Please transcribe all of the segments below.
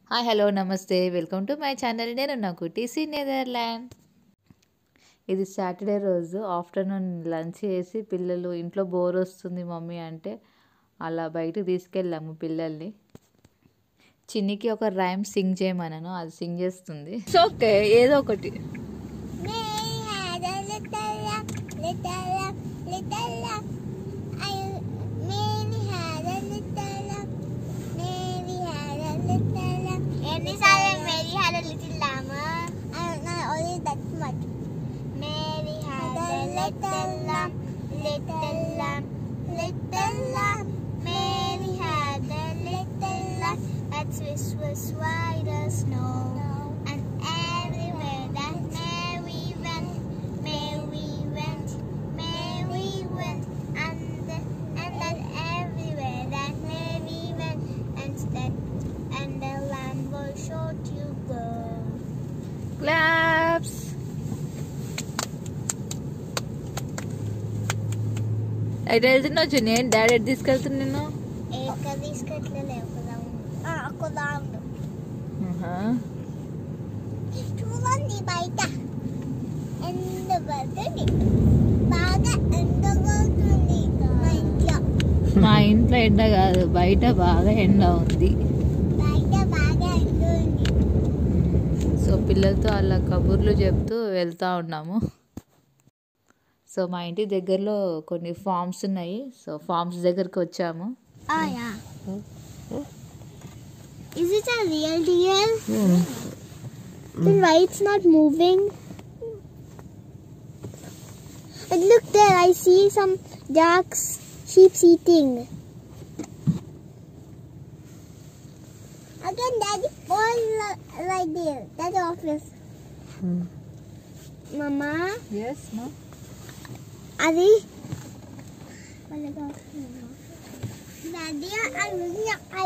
Hi hello నమస్తే welcome to my channel నేను నాకు టీసీ నెదర్లాండ్ ఇది సాటర్డే రోజు ఆఫ్టర్నూన్ లంచ్ చేసి పిల్లలు ఇంట్లో బోర్ వస్తుంది మమ్మీ అంటే అలా బయటకు తీసుకెళ్ళాము పిల్లల్ని చిన్నికి ఒక రైమ్ సింగ్ చేయమన్నాను అది సింగ్ చేస్తుంది ఓకే ఏదో ఒకటి Mary had a little lamb, little lamb, little lamb. I, Mary had a little lamb. Mary had a little lamb. ఎన్నిసార్లు Mary had a little lamb? I don't know, only that much. Mary had a little lamb, little lamb, little lamb. Mary had a little lamb that swish was white as snow. And everywhere that Mary went, Mary went, Mary went, and the, and that everywhere that Mary went, and that and the lamb was sure to go. Claps ఎటు వెళ్తున్నావు చిన్ని daddy ఎటు తీసుకెళ్తున్నా ఎక్కడ తీసుకెట్లలే ఒకదా ఉంది చూడండి బయట ఎండ పడుతుంది బాగా ఎండగా ఉంటుంది మా ఇంట్లో మా ఇంట్లో ఎండ కాదు బయట బాగా ఎండ ఉంది బయట బాగా ఎండ ఉంది సో పిల్లలతో అలా కబుర్లు చెప్తూ వెళ్తా ఉన్నాము సో మా ఇంటి దగ్గరలో కొన్ని ఫార్మ్స్ ఉన్నాయి సో ఫార్మ్స్ దగ్గరికి వచ్చాము Oh yeah. Is it a real deer? Then why it's not moving? And look there, I see some ducks, sheep eating. Again, daddy, all li- right there. That's office. Mama, yes అది Daddy, I'm looking at I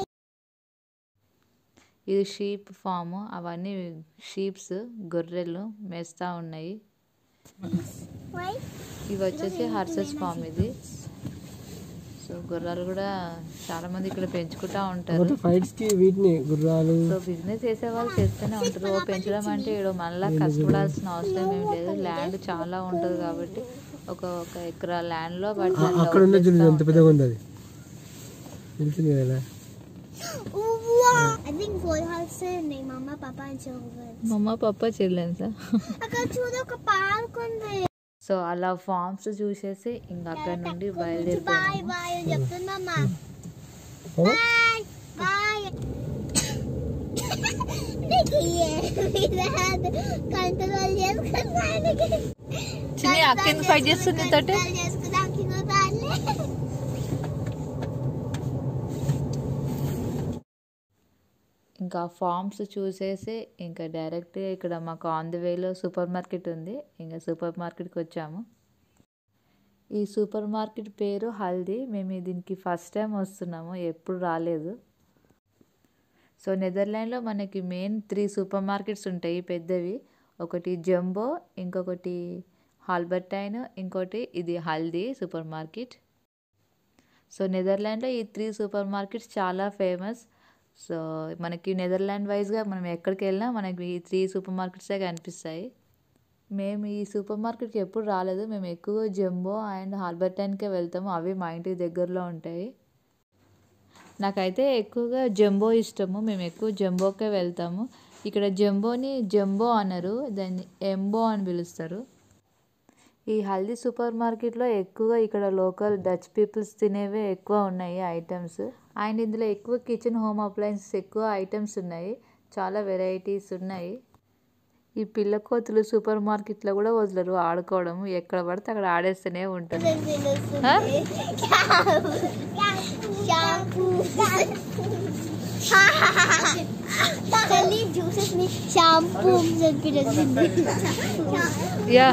ఇది sheep farm అవన్నీ sheeps గొర్రెలు మేస్తా ఉన్నాయి why? ఇవి వచ్చేసి horses form ఇది so గుర్రాలు కూడా చాలా మంది ఇక్కడ పెంచుకుంటా ఉంటారు ఫైట్స్ కి వీటిని గుర్రాలు సో బిజినెస్ చేసే వాళ్ళు చేస్తూనే ఉంటారు ఓ పెంచడం అంటే ఇక్కడ మళ్ళీ కష్టపడాల్సిన అవసరం ఏం లేదు ల్యాండ్ చాలా ఉంటుంది కాబట్టి ఒక ఒక ఎకరా ల్యాండ్ లో వాటిని ఆ- అక్కడ ఉన్న చూడు ఎంత పెద్దగా ఉంది అది తెలిసింది కదా I think four houses ఉన్నాయి మమ్మ పాప అని చదువు మమ్మ పప్ప చిల్డ్రన్సా అక్కడ చూడు ఒక పార్క్ ఉంది సో అలా ఫార్మ్స్ చూసేసి ఇంకా అక్కడ నుండి బాయ్ బయలుదేరిపోయాము బాయ్ అని చెప్తుందమ్మా ఓ, బాయ్ బాయ్ కంట్రోల్ చేసుకున్నానికి చిన్ని అక్క ఎందుకు ఫైట్ చేస్తుంది తోటి చేసుకున్నానికి ఇంకోసారి ఇంకా ఫార్మ్స్ చూసేసి ఇంకా డైరెక్ట్గా ఇక్కడ మాకు ఆన్ ది వేలో సూపర్ మార్కెట్ ఉంది ఇంకా సూపర్ మార్కెట్కి వచ్చాము ఈ సూపర్ మార్కెట్ పేరు హల్దీ మేము దీనికి ఫస్ట్ టైం వస్తున్నాము ఎప్పుడు రాలేదు సో నెదర్లాండ్లో మనకి మెయిన్ త్రీ సూపర్ మార్కెట్స్ ఉంటాయి పెద్దవి ఒకటి జంబో ఇంకొకటి హాల్బర్టైన్ ఇంకోటి ఇది హల్దీ సూపర్ మార్కెట్ సో నెదర్లాండ్లో ఈ త్రీ సూపర్ మార్కెట్స్ చాలా ఫేమస్ సో మనకి నెదర్లాండ్ వైజ్గా మనం ఎక్కడికి వెళ్ళినా మనకి ఈ త్రీ సూపర్ మార్కెట్సే కనిపిస్తాయి మేము ఈ సూపర్ మార్కెట్కి ఎప్పుడు రాలేదు మేము ఎక్కువ జంబో అండ్ హార్బర్టైన్కే వెళ్తాము అవి మా ఇంటికి దగ్గరలో ఉంటాయి నాకైతే ఎక్కువగా జంబో ఇష్టము మేము ఎక్కువ జంబోకే వెళ్తాము ఇక్కడ జంబోని జంబో అనరు దాన్ని ఎంబో అని పిలుస్తారు ఈ హల్దీ సూపర్ మార్కెట్లో ఎక్కువగా ఇక్కడ లోకల్ డచ్ పీపుల్స్ తినేవే ఎక్కువ ఉన్నాయి ఐటమ్స్ అండ్ ఇందులో ఎక్కువ కిచెన్ హోమ్ అప్లయన్సెస్ ఎక్కువ ఐటమ్స్ ఉన్నాయి చాలా వెరైటీస్ ఉన్నాయి ఈ పిల్ల కోతులు సూపర్ మార్కెట్లో కూడా వదలరు ఆడుకోవడం ఎక్కడ పడితే అక్కడ ఆడేస్తూనే ఉంటారు ఆ? షాంపూ తల్లి జ్యూసెస్ ని షాంపూ చెప్పి యా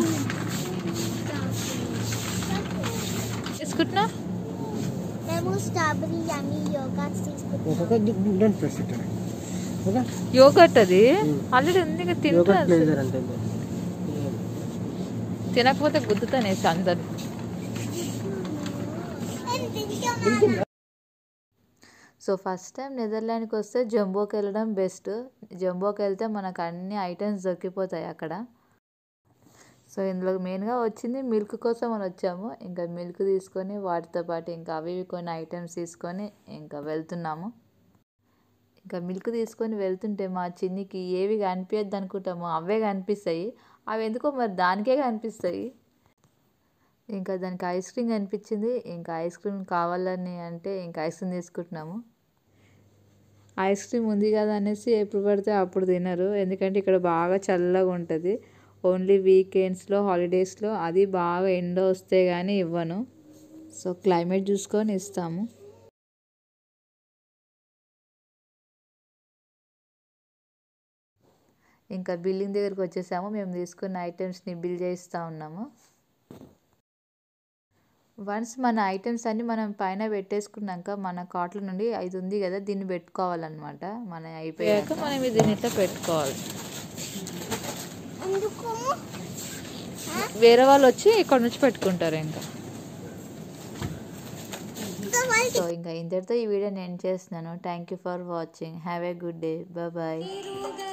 తీసుకుంటున్నా మేము స్ట్రాబెరీ యమ్మీ యోగా తీసుకుంటాం ఒక్కొక్క don't press it okay yogurt అది ఆల్రెడీ ఉంది ఇంకా యోగట్ తింటున్నా ప్లేజర్ అంటే ఇది. తినకపోతే గుద్దుతానేసి అందరు సో ఫస్ట్ టైం నెదర్లాండ్కి వస్తే జంబోకి వెళ్ళడం బెస్ట్ జంబోకి వెళ్తే మనకు అన్ని ఐటమ్స్ దొరికిపోతాయి అక్కడ సో ఇందులో మెయిన్గా వచ్చింది మిల్క్ కోసం అని వచ్చాము ఇంకా మిల్క్ తీసుకొని వాటితో పాటు ఇంకా అవి ఇవి కొన్ని ఐటమ్స్ తీసుకొని ఇంకా వెళ్తున్నాము ఇంకా మిల్క్ తీసుకొని వెళ్తుంటే మా చిన్నికి ఏవి కనిపించద్దు అనుకుంటామో అవే కనిపిస్తాయి అవి ఎందుకో మరి దానికే కనిపిస్తాయి ఇంకా దానికి ఐస్ క్రీమ్ కనిపించింది ఇంకా ఐస్ క్రీమ్ కావాలని అంటే ఇంకా ఐస్ క్రీమ్ తీసుకుంటున్నాము ఐస్ క్రీమ్ ఉంది కదా అనేసి ఎప్పుడు పడితే అప్పుడు తినరు ఎందుకంటే ఇక్కడ బాగా చల్లగా ఉంటుంది ఓన్లీ వీకెండ్స్లో హాలిడేస్లో అది బాగా ఎండ వస్తే కానీ ఇవ్వను సో క్లైమేట్ చూసుకొని ఇస్తాము ఇంకా బిల్లింగ్ దగ్గరికి వచ్చేసాము మేము తీసుకున్న ఐటమ్స్ని బిల్ చేస్తూ ఉన్నాము వన్స్ మన ఐటమ్స్ అన్ని మనం పైన పెట్టేసుకున్నాక మన కార్ట్ల నుండి ఇది ఉంది కదా దీన్ని పెట్టుకోవాలన్నమాట మన అయిపోయాక మనం దీన్ని ఇట్లా పెట్టుకోవాలి ఎందుకు వేరే వాళ్ళు వచ్చి ఇక్కడ నుంచి పెట్టుకుంటారు ఇంకా ఇంకా వాళ్ళు సో ఇంకా ఇంతటితో ఈ వీడియో నేను చేస్తున్నాను thank you for watching have a good day bye తిరుగా